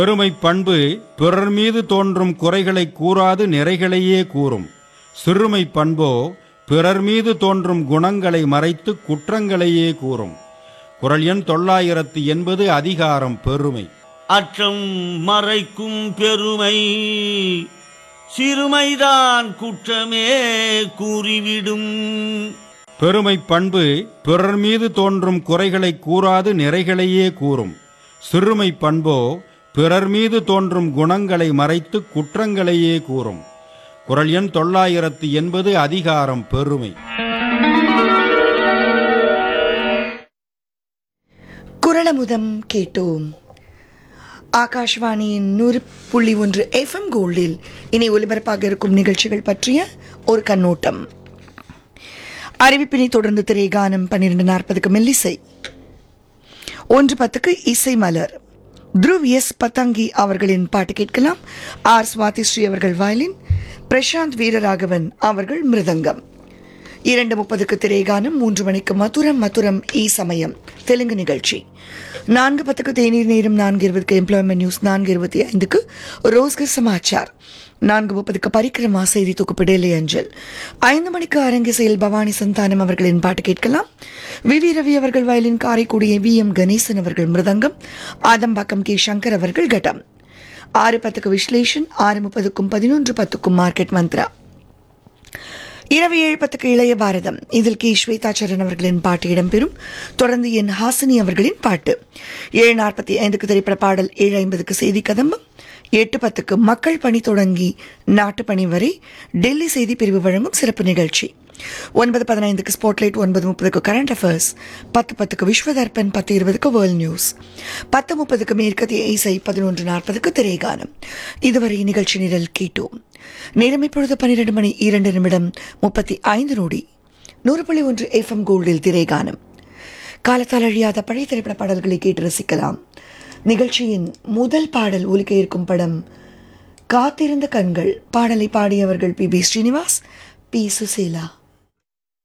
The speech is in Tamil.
பெருமை பண்பு பிறர் மீது தோன்றும் குறைகளை கூறாது நிறைகளையே கூறும் சிறுமை பண்போ பிறர் மீது தோன்றும் குணங்களை மறைத்து குற்றங்களையே கூறும் குரல் எண் தொள்ளாயிரத்து எண்பது அதிகாரம் பெருமை அற்றம் மறைக்கும் பெருமை சிறுமைதான் குற்றமே கூறிவிடும் பெருமை பண்பு பிறர் மீது தோன்றும் குறைகளை கூறாது நிறைகளையே கூறும் சிறுமை பண்போ பிறர் மீது தோன்றும் குணங்களை மறைத்து குற்றங்களையே கூறும் குரல் எண் தொள்ளாயிரத்து எண்பது அதிகாரம் பெருமை குரலமுதம் கேட்டோம் ஆகாஷ்வாணியின் நூறு புள்ளி ஒன்று எஃப்எம் கோல்டில் இனி ஒலிபரப்பாக இருக்கும் நிகழ்ச்சிகள் பற்றிய ஒரு கண்ணோட்டம் அறிவிப்பினை தொடர்ந்து திரைகானம் பன்னிரண்டு நாற்பதுக்கு மெல்லிசை ஒன்று பத்துக்கு இசை மலர் த்ருவ் எஸ் பத்தாங்கி அவர்களின் பாட்டு கேட்கலாம் ஆர் சுவாதி ஸ்ரீ அவர்கள் வயலின் பிரசாந்த் வீரராகவன் அவர்கள் மிருதங்கம் இரண்டு முப்பதுக்கு திரைகானம் மூன்று மணிக்கு மதுரம் மதுரம் ஈ சமயம் தெலுங்கு நிகழ்ச்சி நான்கு பத்துக்கு தேநீர் நேரம் நான்கு இருபதுக்கு எம்ப்ளாய்மெண்ட் நியூஸ் நான்கு இருபத்தி ஐந்துக்கு ரோஸ்கர் சமாச்சார் நான்கு முப்பதுக்கு பரிக்கிரமா செய்தி தொகுப்பு டெல்லி அஞ்சல் ஐந்து மணிக்கு அரங்கிசையில் பவானி சந்தானம் அவர்களின் பாட்டு கேட்கலாம் வி வி ரவி அவர்கள் வயலின் காரைக்குடியை வி எம் கணேசன் அவர்கள் மிருதங்கம் ஆதம்பாக்கம் கே சங்கர் அவர்கள் கட்டம் ஆறு பத்துக்கு விஸ்லேஷன் ஆறு முப்பதுக்கும் பதினொன்று பத்துக்கும் மார்க்கெட் மந்த்ரா இரவு ஏழு பத்துக்கு இளைய பாரதம் இதில் கே ஸ்வேதாச்சரன் அவர்களின் பாட்டு இடம்பெறும் தொடர்ந்து என் ஹாசினி அவர்களின் பாட்டு ஏழு நாற்பத்தி ஐந்துக்கு திரைப்பட பாடல் ஏழு ஐம்பதுக்கு செய்தி கதம்பம் எட்டு பத்துக்கு மக்கள் பணி தொடங்கி நாட்டு பணி வரை டெல்லி செய்தி பிரிவு வழங்கும் சிறப்பு நிகழ்ச்சி ஒன்பது பதினைந்துக்கு ஸ்பாட்லைட் ஒன்பது முப்பதுக்கு கரண்ட் அஃபேர்ஸ் பத்து பத்துக்கு விஸ்வதர்பன் பத்து இருபதுக்கு வேர்ல்ட் நியூஸ் பத்து முப்பதுக்கு மேற்கத்திய இசை பதினொன்று நாற்பதுக்கு திரைகானம் இதுவரை நிகழ்ச்சி நிரல் கேட்டோம் நேரம் இப்பொழுது பன்னிரண்டு மணி இரண்டு நிமிடம் முப்பத்தி ஐந்து நொடி நூறு புள்ளி ஒன்று எஃப்எம் கோல்டில் திரைகானம் காலத்தால் அழியாத பழைய திரைப்பட பாடல்களை கேட்டு ரசிக்கலாம் நிகழ்ச்சியின் முதல் பாடல் ஒலிக்க இருக்கும் படம் காத்திருந்த கண்கள் பாடலை பாடியவர்கள் P B Srinivas P Susheela